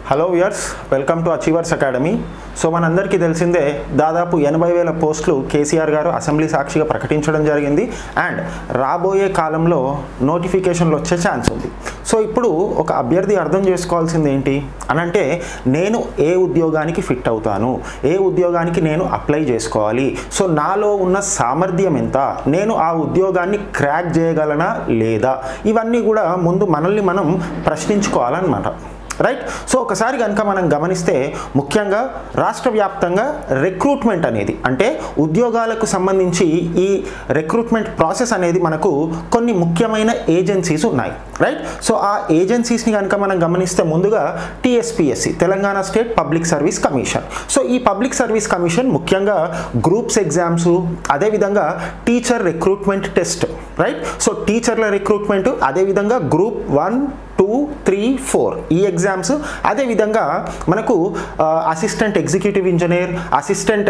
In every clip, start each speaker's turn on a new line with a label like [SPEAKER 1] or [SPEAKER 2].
[SPEAKER 1] hello viewers welcome to achievers academy so మనందరికీ తెలిసిందే దాదాపు ఎనభై వేల పోస్టులు కేసీఆర్ గారు అసెంబ్లీ సాక్షిగా ప్రకటించడం జరిగింది అండ్ రాబోయే కాలంలో నోటిఫికేషన్లు వచ్చే ఛాన్స్ ఉంది సో ఇప్పుడు ఒక అభ్యర్థి అర్థం చేసుకోవాల్సింది ఏంటి అని అంటే నేను ఏ ఉద్యోగానికి ఫిట్ అవుతాను ఏ ఉద్యోగానికి నేను అప్లై చేసుకోవాలి సో నాలో ఉన్న సామర్థ్యం ఎంత నేను ఆ ఉద్యోగాన్ని క్రాక్ చేయగలనా లేదా ఇవన్నీ కూడా ముందు మనల్ని మనం ప్రశ్నించుకోవాలన్నమాట రైట్ సో ఒకసారి కనుక మనం గమనిస్తే ముఖ్యంగా రాష్ట్ర వ్యాప్తంగా రిక్రూట్మెంట్ అనేది అంటే ఉద్యోగాలకు సంబంధించి ఈ రిక్రూట్మెంట్ ప్రాసెస్ అనేది మనకు కొన్ని ముఖ్యమైన ఏజెన్సీస్ ఉన్నాయి రైట్ సో ఆ ఏజెన్సీస్ని కనుక మనం గమనిస్తే ముందుగా TSPSC Telangana state public service commission so ఈ పబ్లిక్ సర్వీస్ కమిషన్ ముఖ్యంగా గ్రూప్స్ ఎగ్జామ్స్ అదేవిధంగా teacher recruitment test right so టీచర్ల రిక్రూట్మెంట్ అదేవిధంగా group one two three four ఈ ఎగ్జామ్స్ అదేవిధంగా మనకు అసిస్టెంట్ ఎగ్జిక్యూటివ్ ఇంజనీర్ అసిస్టెంట్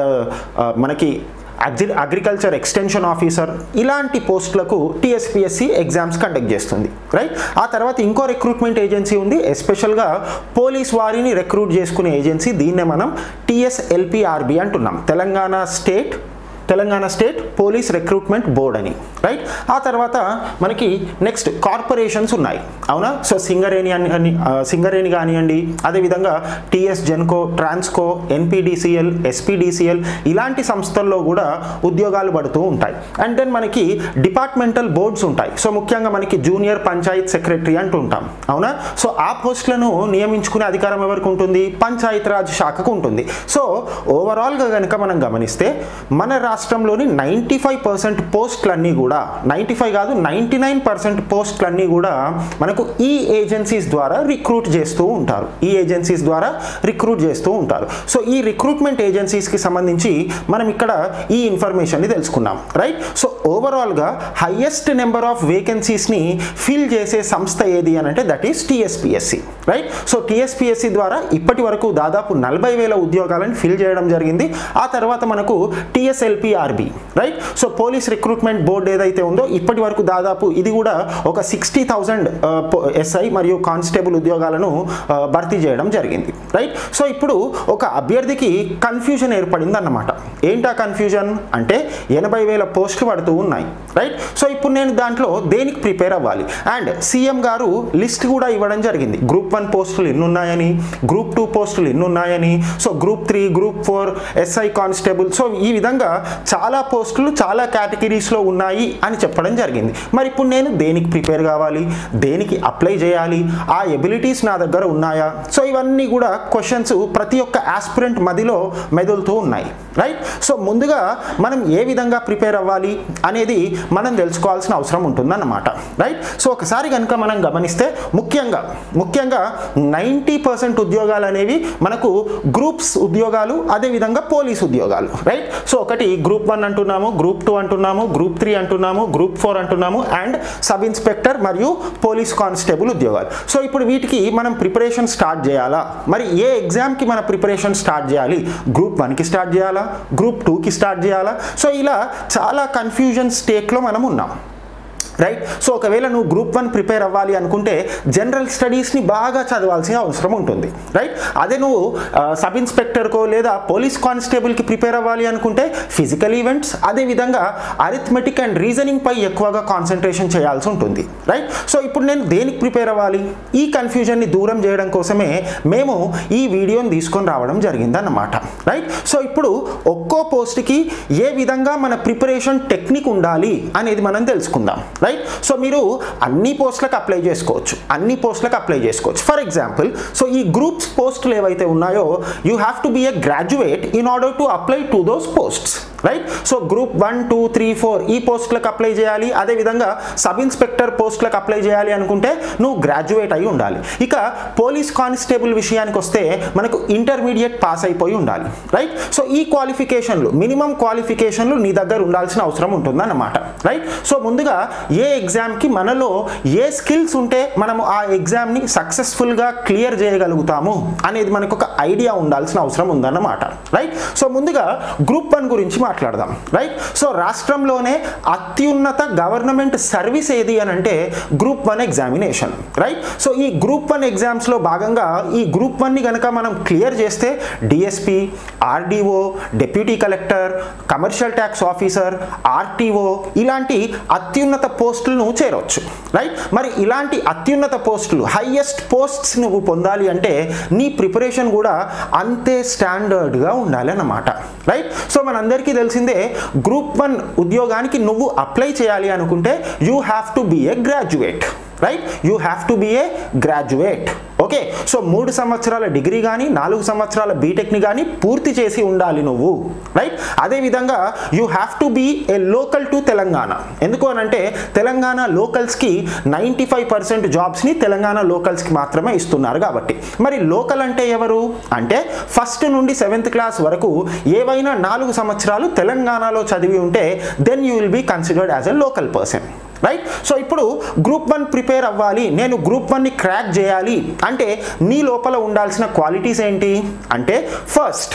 [SPEAKER 1] మనకి అగ్రి అగ్రికల్చర్ ఎక్స్టెన్షన్ ఆఫీసర్ ఇలాంటి పోస్టులకు టీఎస్పిఎస్సి ఎగ్జామ్స్ కండక్ట్ చేస్తుంది రైట్ ఆ తర్వాత ఇంకో రిక్రూట్మెంట్ ఏజెన్సీ ఉంది ఎస్పెషల్గా పోలీస్ వారిని రిక్రూట్ చేసుకునే ఏజెన్సీ దీన్నే మనం టీఎస్ఎల్పిఆర్బి అంటున్నాం Telangana state Telangana state police recruitment board అని రైట్ ఆ తర్వాత మనకి నెక్స్ట్ కార్పొరేషన్స్ ఉన్నాయి అవునా సో సింగరేణి అని అని ఆ, సింగరేణి కానివ్వండి అదేవిధంగా TS Genco Transco NPDCL SPDCL ఇలాంటి సంస్థల్లో కూడా ఉద్యోగాలు పడుతూ ఉంటాయి అండ్ దెన్ మనకి డిపార్ట్మెంటల్ బోర్డ్స్ ఉంటాయి సో ముఖ్యంగా మనకి జూనియర్ పంచాయత్ సెక్రటరీ అంటుంటాం అవునా సో ఆ పోస్టులను నియమించుకునే అధికారం ఎవరికి ఉంటుంది పంచాయత్ రాజ్ శాఖకు ఉంటుంది సో ఓవరాల్గా కనుక మనం గమనిస్తే మన రాష్ట్రంలోని నైంటీ ఫైవ్ పర్సెంట్ పోస్టులన్నీ కూడా నైంటీ ఫైవ్ కాదు నైంటీ నైన్ పర్సెంట్ పోస్టులన్నీ కూడా మనకు ఈ ఏజెన్సీస్ ద్వారా రిక్రూట్ చేస్తూ ఉంటారు ఈ ఏజెన్సీస్ ద్వారా రిక్రూట్ చేస్తూ ఉంటారు సో ఈ రిక్రూట్మెంట్ ఏజెన్సీస్కి సంబంధించి మనం ఇక్కడ ఈ ఇన్ఫర్మేషన్ని తెలుసుకున్నాం రైట్ సో ఓవరాల్గా హయ్యెస్ట్ నెంబర్ ఆఫ్ వేకెన్సీస్ని ఫిల్ చేసే సంస్థ ఏది అని అంటే that is TSPSC right so TSPSC ద్వారా ఇప్పటి వరకు దాదాపు నలభై వేల ఉద్యోగాలను ఫిల్ చేయడం జరిగింది ఆ తర్వాత మనకు TSLPRB right so police recruitment board ఏదైతే ఉందో ఇప్పటి వరకు దాదాపు ఇది కూడా ఒక సిక్స్టీ థౌజండ్ ఎస్ఐ మరియు కానిస్టేబుల్ ఉద్యోగాలను ఆ, భర్తీ చేయడం జరిగింది రైట్ సో ఇప్పుడు ఒక అభ్యర్థికి కన్ఫ్యూజన్ ఏర్పడింది అన్నమాట ఏంటా కన్ఫ్యూజన్ అంటే ఎనభై వేల పోస్టులు పడుతూ ఉన్నాయి రైట్ సో ఇప్పుడు నేను దాంట్లో దేనికి ప్రిపేర్ అవ్వాలి అండ్ సీఎం గారు లిస్ట్ కూడా ఇవ్వడం జరిగింది గ్రూప్ వన్ పోస్టులు ఎన్ని ఉన్నాయని గ్రూప్ టూ పోస్టులు ఎన్ని ఉన్నాయని so group three group four SI constable so ఈ విధంగా చాలా పోస్టులు చాలా కేటగిరీస్లో ఉన్నాయి అని చెప్పడం జరిగింది మరి ఇప్పుడు నేను దేనికి ప్రిపేర్ కావాలి దేనికి అప్లై చేయాలి ఆ ఎబిలిటీస్ నా దగ్గర ఉన్నాయా సో ఇవన్నీ కూడా క్వశ్చన్స్ ప్రతి ఒక్క ఆస్పిరెంట్ మదిలో మెదులుతూ ఉన్నాయి రైట్ సో ముందుగా మనం ఏ విధంగా ప్రిపేర్ అవ్వాలి అనేది మనం తెలుసుకోవాల్సిన అవసరం ఉంటుందన్నమాట రైట్ సో ఒకసారి కనుక మనం గమనిస్తే ముఖ్యంగా ముఖ్యంగా నైంటీ పర్సెంట్ ఉద్యోగాలు అనేవి మనకు గ్రూప్స్ ఉద్యోగాలు అదేవిధంగా పోలీస్ ఉద్యోగాలు రైట్ సో ఒకటి గ్రూప్ వన్ అంటున్నాము గ్రూప్ టూ అంటున్నాము గ్రూప్ త్రీ అంటున్నాము గ్రూప్ ఫోర్ అంటున్నాము అండ్ సబ్ ఇన్స్పెక్టర్ మరియు పోలీస్ కానిస్టేబుల్ ఉద్యోగాలు సో ఇప్పుడు వీటికి మనం ప్రిపరేషన్ స్టార్ట్ చేయాలా మరి ఏ ఎగ్జామ్కి మన ప్రిపరేషన్ స్టార్ట్ చేయాలి గ్రూప్ వన్కి స్టార్ట్ చేయాలా గ్రూప్ టూకి స్టార్ట్ చేయాలా సో ఇలా చాలా కన్ఫ్యూజన్ స్టేట్లో మనం ఉన్నాం రైట్ సో ఒకవేళ నువ్వు గ్రూప్ వన్ ప్రిపేర్ అవ్వాలి అనుకుంటే జనరల్ స్టడీస్ని బాగా చదవాల్సిన అవసరం ఉంటుంది రైట్ అదే నువ్వు సబ్ ఇన్స్పెక్టర్కో లేదా పోలీస్ కానిస్టేబుల్కి ప్రిపేర్ అవ్వాలి అనుకుంటే ఫిజికల్ ఈవెంట్స్ అదేవిధంగా అరిథమెటిక్ అండ్ రీజనింగ్ పై ఎక్కువగా కాన్సన్ట్రేషన్ చేయాల్సి ఉంటుంది రైట్ సో ఇప్పుడు నేను దేనికి ప్రిపేర్ అవ్వాలి ఈ కన్ఫ్యూజన్ని దూరం చేయడం కోసమే మేము ఈ వీడియోని తీసుకొని రావడం జరిగిందన్నమాట రైట్ సో ఇప్పుడు ఒక్కో పోస్ట్కి ఏ విధంగా మన ప్రిపరేషన్ టెక్నిక్ ఉండాలి అనేది మనం తెలుసుకుందాం రైట్ సో మీరు అన్ని పోస్టులకు అప్లై చేసుకోవచ్చు అన్ని పోస్టులకు అప్లై చేసుకోవచ్చు ఫర్ ఎగ్జాంపుల్ సో ఈ గ్రూప్స్ పోస్టులు ఏవైతే ఉన్నాయో you have to be a graduate in order to apply to those posts right so group one two three four ఈ పోస్టులకు అప్లై చేయాలి అదేవిధంగా సబ్ ఇన్స్పెక్టర్ పోస్టులకు అప్లై చేయాలి అనుకుంటే నువ్వు గ్రాడ్యుయేట్ అయి ఉండాలి ఇక పోలీస్ కానిస్టేబుల్ విషయానికి వస్తే మనకు ఇంటర్మీడియట్ పాస్ అయిపోయి ఉండాలి రైట్ సో ఈ క్వాలిఫికేషన్లు మినిమం క్వాలిఫికేషన్లు నీ దగ్గర ఉండాల్సిన అవసరం ఉంటుందన్నమాట రైట్ సో ముందుగా ఏ ఎగ్జామ్కి మనలో ఏ స్కిల్స్ ఉంటే మనము ఆ ఎగ్జామ్ని సక్సెస్ఫుల్గా క్లియర్ చేయగలుగుతాము అనేది మనకు ఒక ఐడియా ఉండాల్సిన అవసరం ఉందన్నమాట రైట్ సో ముందుగా గ్రూప్ వన్ గురించి మాట్లాడదాం రైట్ సో రాష్ట్రంలోనే అత్యున్నత గవర్నమెంట్ సర్వీస్ ఏది అని అంటే group one examination right so ఈ గ్రూప్ వన్ ఎగ్జామ్స్లో భాగంగా ఈ గ్రూప్ వన్ని కనుక మనం క్లియర్ చేస్తే DSP RDO deputy collector commercial tax officer RTO ఇలాంటి అత్యున్నత పోస్టులను చేరవచ్చు రైట్ మరి ఇలాంటి అత్యున్నత పోస్టులు హైయెస్ట్ పోస్ట్స్ నువ్వు పొందాలి అంటే నీ ప్రిపరేషన్ కూడా అంతే స్టాండర్డ్గా ఉండాలి అన్నమాట రైట్ సో మనందరికీ తెలిసిందే గ్రూప్ వన్ ఉద్యోగానికి నువ్వు అప్లై చేయాలి అనుకుంటే you have to be a graduate right you have to be a graduate okay so మూడు సంవత్సరాల డిగ్రీ కానీ నాలుగు సంవత్సరాల బీటెక్ని కానీ పూర్తి చేసి ఉండాలి నువ్వు రైట్ అదేవిధంగా you have to be a local to Telangana ఎందుకు అనంటే తెలంగాణ లోకల్స్కి నైంటీ ఫైవ్ పర్సెంట్ జాబ్స్ని తెలంగాణ లోకల్స్కి మాత్రమే ఇస్తున్నారు కాబట్టి మరి లోకల్ అంటే ఎవరు అంటే ఫస్ట్ నుండి సెవెంత్ క్లాస్ వరకు ఏవైనా నాలుగు సంవత్సరాలు తెలంగాణలో చదివి ఉంటే then you will be considered as a local person right so ఇప్పుడు గ్రూప్ వన్ ప్రిపేర్ అవ్వాలి నేను గ్రూప్ వన్ని క్రాక్ చేయాలి అంటే నీ లోపల ఉండాల్సిన క్వాలిటీస్ ఏంటి అంటే ఫస్ట్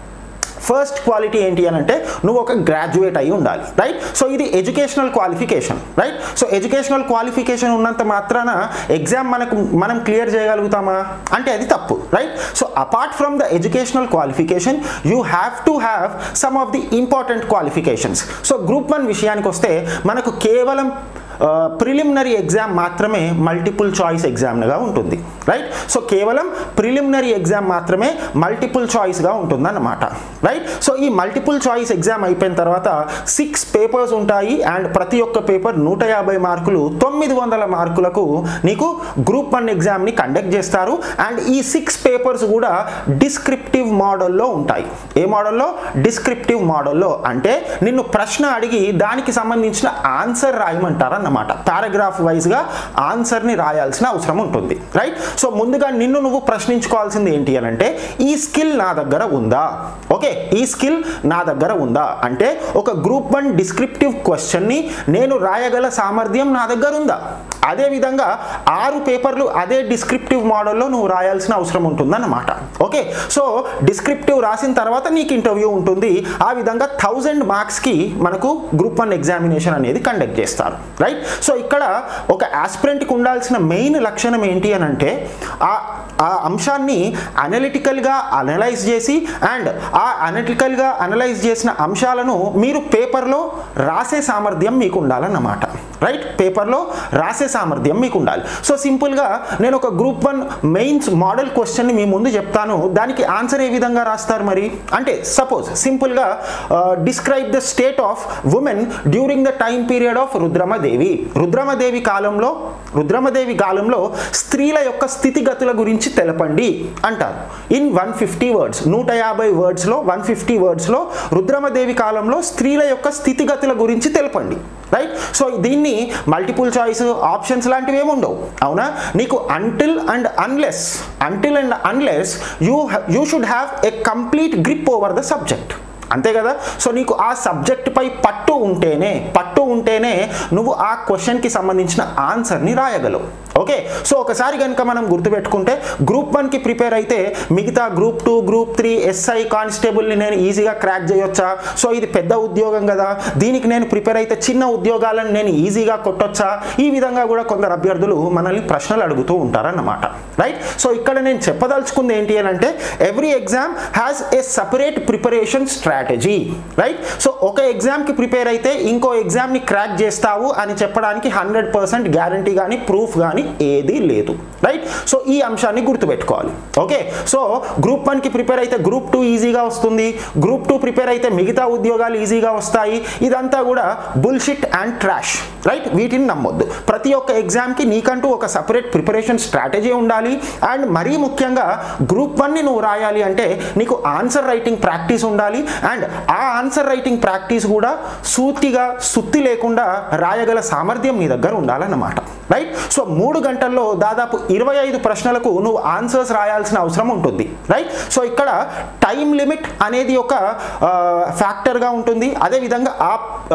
[SPEAKER 1] ఫస్ట్ క్వాలిటీ ఏంటి అని అంటే నువ్వు ఒక గ్రాడ్యుయేట్ అయి ఉండాలి రైట్ సో ఇది educational qualification right so educational qualification ఉన్నంత మాత్రాన ఎగ్జామ్ మనకు మనం క్లియర్ చేయగలుగుతామా అంటే అది తప్పు right so apart from the educational qualification you have to have some of the important qualifications so group one విషయానికి వస్తే మనకు కేవలం ప్రిలిమినరీ ఎగ్జామ్ మాత్రమే మల్టిపుల్ చాయిస్ ఎగ్జామ్గా ఉంటుంది రైట్ సో కేవలం ప్రిలిమినరీ ఎగ్జామ్ మాత్రమే మల్టిపుల్ చాయిస్గా ఉంటుందన్నమాట రైట్ సో ఈ మల్టిపుల్ చాయిస్ ఎగ్జామ్ అయిపోయిన తర్వాత సిక్స్ పేపర్స్ ఉంటాయి అండ్ ప్రతి ఒక్క పేపర్ నూట యాభై మార్కులు తొమ్మిది వందల మార్కులకు నీకు గ్రూప్ వన్ ఎగ్జామ్ని కండక్ట్ చేస్తారు అండ్ ఈ సిక్స్ పేపర్స్ కూడా డిస్క్రిప్టివ్ మోడల్లో ఉంటాయి ఏ మోడల్లో డిస్క్రిప్టివ్ మోడల్లో అంటే నిన్ను ప్రశ్న అడిగి దానికి సంబంధించిన ఆన్సర్ రాయమంటారు అన్నమాట పారాగ్రాఫ్ వైజ్గా ఆన్సర్ని రాయాల్సిన అవసరం ఉంటుంది రైట్ సో ముందుగా నిన్ను నువ్వు ప్రశ్నించుకోవాల్సింది ఏంటి అని అంటే ఈ స్కిల్ నా దగ్గర ఉందా ఓకే ఈ స్కిల్ నా దగ్గర ఉందా అంటే ఒక గ్రూప్ వన్ డిస్క్రిప్టివ్ క్వశ్చన్ని నేను రాయగల సామర్థ్యం నా దగ్గర ఉందా అదేవిధంగా ఆరు పేపర్లు అదే డిస్క్రిప్టివ్ మోడల్లో నువ్వు రాయాల్సిన అవసరం ఉంటుందన్నమాట ఓకే సో డిస్క్రిప్టివ్ రాసిన తర్వాత నీకు ఇంటర్వ్యూ ఉంటుంది ఆ విధంగా థౌజండ్ మార్క్స్కి మనకు గ్రూప్ వన్ ఎగ్జామినేషన్ అనేది కండక్ట్ చేస్తారు రైట్ సో ఇక్కడ ఒక ఆస్పిరెంట్కి ఉండాల్సిన మెయిన్ లక్షణం ఏంటి అని అంటే ఆ ఆ అంశాన్ని అనలిటికల్గా అనలైజ్ చేసి అండ్ ఆ అనలిటికల్గా అనలైజ్ చేసిన అంశాలను మీరు పేపర్లో రాసే సామర్థ్యం మీకు ఉండాలన్నమాట రైట్ పేపర్లో రాసే సామర్థ్యం మీకు ఉండాలి సో సింపుల్గా నేను ఒక గ్రూప్ వన్ మెయిన్స్ మోడల్ క్వశ్చన్ని మీ ముందు చెప్తాను దానికి ఆన్సర్ ఏ విధంగా రాస్తారు మరి అంటే సపోజ్ సింపుల్గా describe the state of women during the time period of Rudramadevi Rudramadevi కాలంలో రుద్రమదేవి కాలంలో స్త్రీల యొక్క స్థితిగతుల గురించి తెలపండి అంటారు ఇన్ వన్ ఫిఫ్టీ వర్డ్స్ నూట యాభై వర్డ్స్లో వన్ ఫిఫ్టీ వర్డ్స్లో రుద్రమదేవి కాలంలో స్త్రీల యొక్క స్థితిగతుల గురించి తెలపండి రైట్ సో దీన్ని మల్టిపుల్ చాయిస్ ఆప్షన్స్ లాంటివి ఏమి ఉండవు అవునా నీకు until and unless until and unless you you should have a complete grip over the subject అంతే కదా సో నీకు ఆ సబ్జెక్ట్పై పట్టు ఉంటేనే పట్టు ఉంటేనే నువ్వు ఆ క్వశ్చన్కి సంబంధించిన ఆన్సర్ని రాయగలవు ఓకే సో ఒకసారి కనుక మనం గుర్తుపెట్టుకుంటే గ్రూప్ వన్కి ప్రిపేర్ అయితే మిగతా group two group three SI కానిస్టేబుల్ని నేను ఈజీగా క్రాక్ చేయొచ్చా సో ఇది పెద్ద ఉద్యోగం కదా దీనికి నేను ప్రిపేర్ అయితే చిన్న ఉద్యోగాలను నేను ఈజీగా కొట్టొచ్చా ఈ విధంగా కూడా కొందరు అభ్యర్థులు మనల్ని ప్రశ్నలు అడుగుతూ ఉంటారన్నమాట రైట్ సో ఇక్కడ నేను చెప్పదలుచుకుంది ఏంటి అని అంటే every exam has a separate preparation strategy right so ఒక ఎగ్జామ్కి ప్రిపేర్ అయితే ఇంకో ఎగ్జామ్ని క్రాక్ చేస్తావు అని చెప్పడానికి హండ్రెడ్ పర్సెంట్ గ్యారంటీ కానీ ప్రూఫ్ కానీ ఏదీ లేదు రైట్ సో ఈ అంశాన్ని గుర్తుపెట్టుకోవాలి ఓకే సో గ్రూప్ వన్కి ప్రిపేర్ అయితే గ్రూప్ టూ ఈజీగా వస్తుంది గ్రూప్ టూ ప్రిపేర్ అయితే మిగతా ఉద్యోగాలు ఈజీగా వస్తాయి ఇదంతా కూడా బుల్షిట్ అండ్ ట్రాష్ రైట్ వీటిని నమ్మొద్దు ప్రతి ఒక్క ఎగ్జామ్కి నీకంటూ ఒక సపరేట్ ప్రిపరేషన్ స్ట్రాటజీ ఉండాలి అండ్ మరీ ముఖ్యంగా గ్రూప్ వన్ని నువ్వు రాయాలి అంటే నీకు ఆన్సర్ రైటింగ్ ప్రాక్టీస్ ఉండాలి అండ్ ఆ ఆన్సర్ రైటింగ్ ప్రాక్టీస్ కూడా సూటిగా సుత్తి లేకుండా రాయగల సామర్థ్యం నీ దగ్గర ఉండాలన్నమాట రైట్ సో మూడు గంటల్లో దాదాపు ఇరవై ఐదు ప్రశ్నలకు నువ్వు ఆన్సర్స్ రాయాల్సిన అవసరం ఉంటుంది రైట్ సో ఇక్కడ టైం లిమిట్ అనేది ఒక ఫ్యాక్టర్గా ఉంటుంది అదేవిధంగా ఆ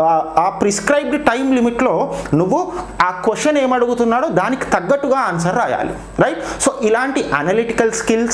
[SPEAKER 1] ఆ ప్రిస్క్రైబ్డ్ టైం లిమిట్లో నువ్వు ఆ క్వశ్చన్ ఏమడుగుతున్నాడో దానికి తగ్గట్టుగా ఆన్సర్ రాయాలి రైట్ సో ఇలాంటి అనలిటికల్ స్కిల్స్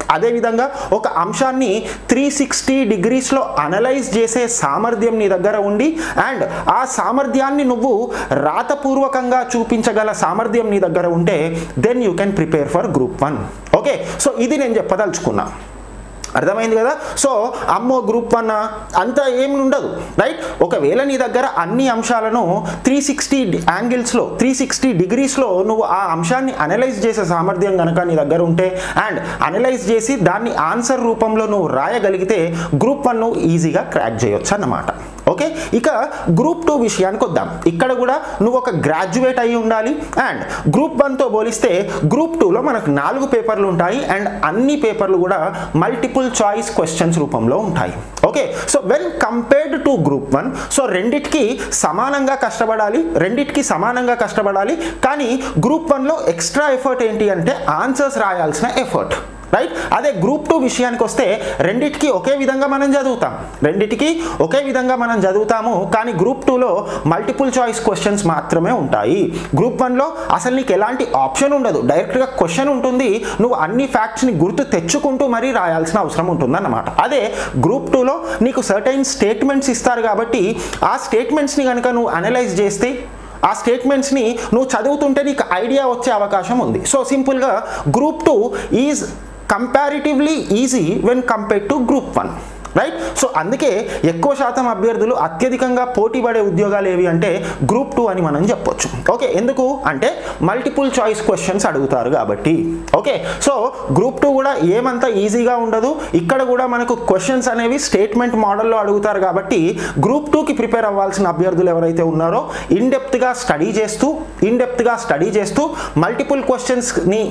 [SPEAKER 1] అదేవిధంగా ఒక అంశాన్ని త్రీ సిక్స్టీ డిగ్రీస్లో అనలైజ్ చేసే సామర్థ్యం నీ దగ్గర ఉండి అండ్ ఆ సామర్థ్యాన్ని నువ్వు రాతపూర్వకంగా చూపించగల సామర్థ్యం నీ దగ్గర ఉంటే then you can prepare for group one okay so ఇది నేను చెప్పదలుచుకున్నా అర్థమైంది కదా సో అమ్మో గ్రూప్ వన్ అంత ఏమి ఉండదు రైట్ ఒకవేళ నీ దగ్గర అన్ని అంశాలను త్రీ సిక్స్టీ యాంగిల్స్లో త్రీ సిక్స్టీ డిగ్రీస్లో నువ్వు ఆ అంశాన్ని అనలైజ్ చేసే సామర్థ్యం కనుక నీ దగ్గర ఉంటే అండ్ అనలైజ్ చేసి దాన్ని ఆన్సర్ రూపంలో నువ్వు రాయగలిగితే గ్రూప్ వన్ నువ్వు ఈజీగా క్రాక్ చేయొచ్చు అన్నమాట ఓకే ఇక గ్రూప్ టూ విషయానికి వద్దాం ఇక్కడ కూడా నువ్వు ఒక గ్రాడ్యుయేట్ అయి ఉండాలి అండ్ గ్రూప్ వన్తో పోలిస్తే గ్రూప్ టూలో మనకు నాలుగు పేపర్లు ఉంటాయి అండ్ అన్ని పేపర్లు కూడా మల్టిపుల్ చాయిస్ క్వశ్చన్స్ రూపంలో ఉంటాయి okay so when compared to group one so రెండిటికి సమానంగా కష్టపడాలి రెండిటికి సమానంగా కష్టపడాలి కానీ గ్రూప్ వన్లో ఎక్స్ట్రా ఎఫర్ట్ ఏంటి అంటే ఆన్సర్స్ రాయాల్సిన ఎఫర్ట్ రైట్ అదే గ్రూప్ టూ విషయానికి వస్తే రెండిటికి ఒకే విధంగా మనం చదువుతాం రెండిటికి ఒకే విధంగా మనం చదువుతాము కానీ గ్రూప్ టూలో మల్టిపుల్ చాయిస్ క్వశ్చన్స్ మాత్రమే ఉంటాయి గ్రూప్ వన్లో అసలు నీకు ఎలాంటి ఆప్షన్ ఉండదు డైరెక్ట్గా క్వశ్చన్ ఉంటుంది నువ్వు అన్ని ఫ్యాక్ట్స్ని గుర్తు తెచ్చుకుంటూ మరీ రాయాల్సిన అవసరం ఉంటుందన్నమాట అదే గ్రూప్ టూలో నీకు సర్టైన్ స్టేట్మెంట్స్ ఇస్తారు కాబట్టి ఆ స్టేట్మెంట్స్ని కనుక నువ్వు అనలైజ్ చేస్తే ఆ స్టేట్మెంట్స్ని నువ్వు చదువుతుంటే నీకు ఐడియా వచ్చే అవకాశం ఉంది సో సింపుల్గా group two is comparatively easy when compared to group one right so అందుకే ఎక్కువ శాతం అభ్యర్థులు అత్యధికంగా పోటీ పడే ఉద్యోగాలు ఏవి అంటే గ్రూప్ టూ అని మనం చెప్పొచ్చు ఓకే ఎందుకు అంటే మల్టిపుల్ చాయిస్ క్వశ్చన్స్ అడుగుతారు కాబట్టి ఓకే సో గ్రూప్ టూ కూడా ఏమంత ఈజీగా ఉండదు ఇక్కడ కూడా మనకు క్వశ్చన్స్ అనేవి స్టేట్మెంట్ మోడల్లో అడుగుతారు కాబట్టి గ్రూప్ టూకి ప్రిపేర్ అవ్వాల్సిన అభ్యర్థులు ఎవరైతే ఉన్నారో ఇన్ డెప్త్గా స్టడీ చేస్తూ ఇన్ డెప్త్గా స్టడీ చేస్తూ మల్టిపుల్ క్వశ్చన్స్ని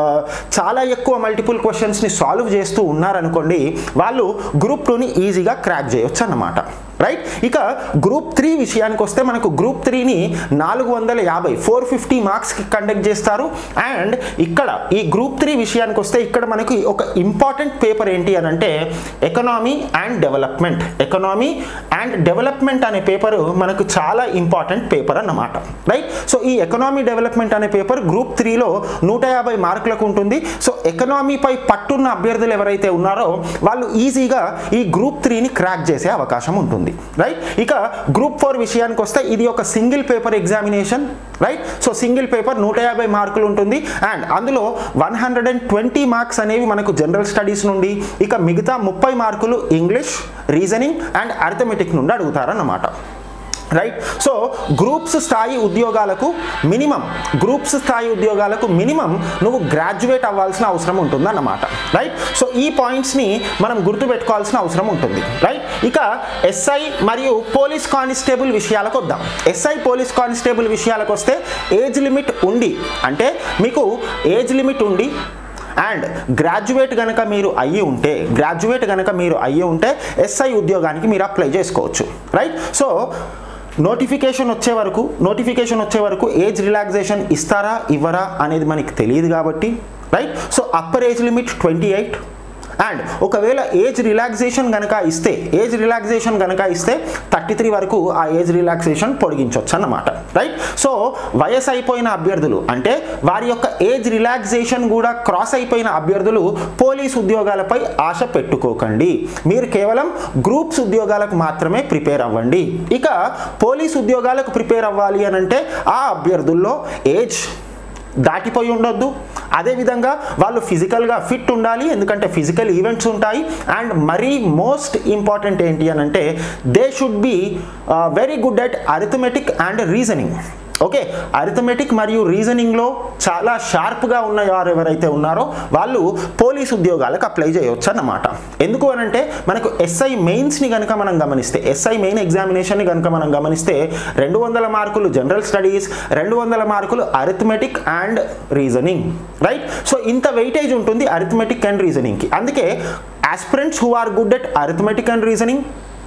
[SPEAKER 1] చాలా ఎక్కువ మల్టిపుల్ క్వశ్చన్స్ని సాల్వ్ చేస్తూ ఉన్నారనుకోండి వాళ్ళు గ్రూప్ టూని ఈజీగా క్రాక్ చేయొచ్చు అన్నమాట రైట్ ఇక గ్రూప్ త్రీ విషయానికి వస్తే మనకు గ్రూప్ త్రీని నాలుగు వందల యాభై ఫోర్ ఫిఫ్టీ మార్క్స్కి కండక్ట్ చేస్తారు అండ్ ఇక్కడ ఈ గ్రూప్ త్రీ విషయానికి వస్తే ఇక్కడ మనకి ఒక ఇంపార్టెంట్ పేపర్ ఏంటి అని అంటే economy and development economy and development అనే పేపర్ మనకు చాలా ఇంపార్టెంట్ పేపర్ అన్నమాట రైట్ సో ఈ ఎకనామీ డెవలప్మెంట్ అనే పేపర్ గ్రూప్ త్రీలో నూట యాభై మార్కులకు ఉంటుంది సో ఎకనామీపై పట్టున్న అభ్యర్థులు ఎవరైతే ఉన్నారో వాళ్ళు ఈజీగా ఈ గ్రూప్ త్రీని క్రాక్ చేసే అవకాశం ఉంటుంది రైట్ ఇక గ్రూప్ ఫోర్ విషయానికి వస్తే ఇది ఒక single paper examination right so single paper నూట యాభై మార్కులు ఉంటుంది అండ్ అందులో one hundred and twenty marks అనేవి మనకు జనరల్ స్టడీస్ నుండి ఇక మిగతా ముప్పై మార్కులు ఇంగ్లీష్ రీజనింగ్ అండ్ అర్థమెటిక్ నుండి అడుగుతారన్నమాట రైట్ సో గ్రూప్స్ స్థాయి ఉద్యోగాలకు మినిమం గ్రూప్స్ స్థాయి ఉద్యోగాలకు మినిమం నువ్వు గ్రాడ్యుయేట్ అవ్వాల్సిన అవసరం ఉంటుంది అన్నమాట రైట్ సో ఈ పాయింట్స్ని మనం గుర్తుపెట్టుకోవాల్సిన అవసరం ఉంటుంది రైట్ ఇక ఎస్ఐ మరియు పోలీస్ కానిస్టేబుల్ విషయాలకు వద్దాం ఎస్ఐ పోలీస్ కానిస్టేబుల్ విషయాలకు వస్తే ఏజ్ లిమిట్ ఉండి అంటే మీకు ఏజ్ లిమిట్ ఉండి అండ్ గ్రాడ్యుయేట్ కనుక మీరు అయ్యి ఉంటే గ్రాడ్యుయేట్ కనుక మీరు అయ్యి ఉంటే ఎస్ఐ ఉద్యోగానికి మీరు అప్లై చేసుకోవచ్చు రైట్ సో నోటిఫికేషన్ వచ్చే వరకు నోటిఫికేషన్ వచ్చే వరకు ఏజ్ రిలాక్సేషన్ ఇస్తారా ఇవ్వరా అనేది మనకి తెలియదు కాబట్టి right so upper age limit twenty eight and ఒకవేళ ఏజ్ రిలాక్సేషన్ కనుక ఇస్తే ఏజ్ రిలాక్సేషన్ కనుక ఇస్తే థర్టీ త్రీ వరకు ఆ ఏజ్ రిలాక్సేషన్ పొడిగించవచ్చు అన్నమాట రైట్ సో వయసు అయిపోయిన అభ్యర్థులు అంటే వారి యొక్క ఏజ్ రిలాక్సేషన్ కూడా క్రాస్ అయిపోయిన అభ్యర్థులు పోలీస్ ఉద్యోగాలపై ఆశ పెట్టుకోకండి మీరు కేవలం గ్రూప్స్ ఉద్యోగాలకు మాత్రమే ప్రిపేర్ అవ్వండి ఇక పోలీస్ ఉద్యోగాలకు ప్రిపేర్ అవ్వాలి అని అంటే ఆ అభ్యర్థుల్లో ఏజ్ దాటిపోయి ఉండొద్దు అదేవిధంగా వాళ్ళు ఫిజికల్గా ఫిట్ ఉండాలి ఎందుకంటే ఫిజికల్ ఈవెంట్స్ ఉంటాయి అండ్ మరీ మోస్ట్ ఇంపార్టెంట్ ఏంటి అని అంటే they should be very good at arithmetic and reasoning okay arithmetic మరియు రీజనింగ్లో చాలా షార్ప్గా ఉన్న వారు ఎవరైతే ఉన్నారో వాళ్ళు పోలీస్ ఉద్యోగాలకు అప్లై చేయవచ్చు అన్నమాట ఎందుకు అని అంటే మనకు ఎస్ఐ మెయిన్స్ని కనుక మనం గమనిస్తే ఎస్ఐ మెయిన్ ఎగ్జామినేషన్ని కనుక మనం గమనిస్తే రెండు వందల మార్కులు జనరల్ స్టడీస్ రెండు వందల మార్కులు arithmetic and reasoning right so ఇంత వెయిటేజ్ ఉంటుంది అరిథమెటిక్ అండ్ రీజనింగ్కి అందుకే aspirants who are good at arithmetic and reasoning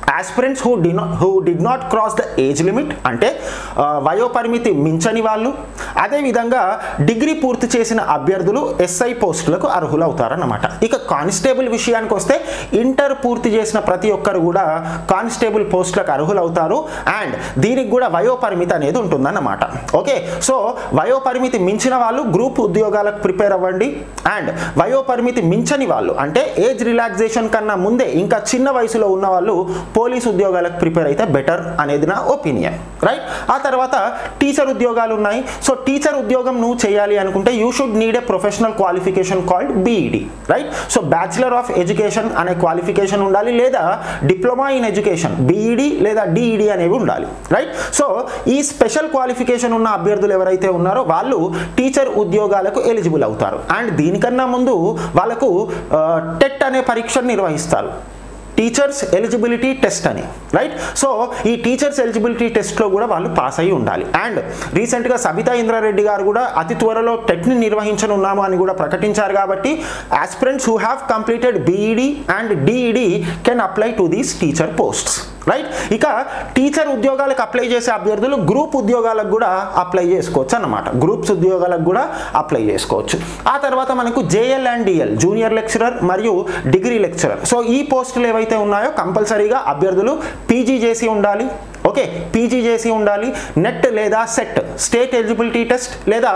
[SPEAKER 1] aspirants who d who did not cross the age limit అంటే ఆ, వయోపరిమితి మించని వాళ్ళు అదేవిధంగా డిగ్రీ పూర్తి చేసిన అభ్యర్థులు ఎస్ఐ పోస్టులకు అర్హులవుతారన్నమాట ఇక కానిస్టేబుల్ విషయానికి వస్తే ఇంటర్ పూర్తి చేసిన ప్రతి ఒక్కరు కూడా కానిస్టేబుల్ పోస్టులకు అర్హులవుతారు అండ్ దీనికి కూడా వయోపరిమితి అనేది ఉంటుందన్నమాట ఓకే సో వయోపరిమితి మించిన వాళ్ళు గ్రూప్ ఉద్యోగాలకు ప్రిపేర్ అవ్వండి అండ్ వయోపరిమితి మించని వాళ్ళు అంటే ఏజ్ రిలాక్సేషన్ కన్నా ముందే ఇంకా చిన్న వయసులో ఉన్న వాళ్ళు పోలీస్ ఉద్యోగాలకు ప్రిపేర్ అయితే బెటర్ అనేది నా ఒపీనియన్ రైట్ ఆ తర్వాత టీచర్ ఉద్యోగాలు ఉన్నాయి సో టీచర్ ఉద్యోగం నువ్వు చేయాలి అనుకుంటే you should need a professional qualification called BEd right so bachelor of education అనే క్వాలిఫికేషన్ ఉండాలి లేదా డిప్లొమా ఇన్ ఎడ్యుకేషన్ బీఈడి లేదా డిఈడి అనేవి ఉండాలి రైట్ సో ఈ స్పెషల్ క్వాలిఫికేషన్ ఉన్న అభ్యర్థులు ఎవరైతే ఉన్నారో వాళ్ళు టీచర్ ఉద్యోగాలకు ఎలిజిబుల్ అవుతారు అండ్ దీనికన్నా ముందు వాళ్ళకు టెట్ అనే పరీక్షను నిర్వహిస్తారు టీచర్స్ ఎలిజిబిలిటీ టెస్ట్ అని రైట్ సో ఈ టీచర్స్ ఎలిజిబిలిటీ టెస్ట్లో కూడా వాళ్ళు పాస్ అయి ఉండాలి అండ్ రీసెంట్గా సబితా ఇంద్రారెడ్డి గారు కూడా అతి త్వరలో టెట్ని నిర్వహించనున్నాము అని కూడా ప్రకటించారు కాబట్టి aspirants who have completed BEd and DEd can apply to these teacher posts right ఇక టీచర్ ఉద్యోగాలకు అప్లై చేసే అభ్యర్థులు గ్రూప్ ఉద్యోగాలకు కూడా అప్లై చేసుకోవచ్చు అన్నమాట గ్రూప్స్ ఉద్యోగాలకు కూడా అప్లై చేసుకోవచ్చు ఆ తర్వాత మనకు JL and DL junior lecturer మరియు డిగ్రీ లెక్చరర్ సో ఈ పోస్టులు ఏవైతే ఉన్నాయో కంపల్సరీగా అభ్యర్థులు పీజీ చేసి ఉండాలి ఓకే పీజీ చేసి ఉండాలి నెట్ లేదా సెట్ స్టేట్ ఎలిజిబిలిటీ టెస్ట్ లేదా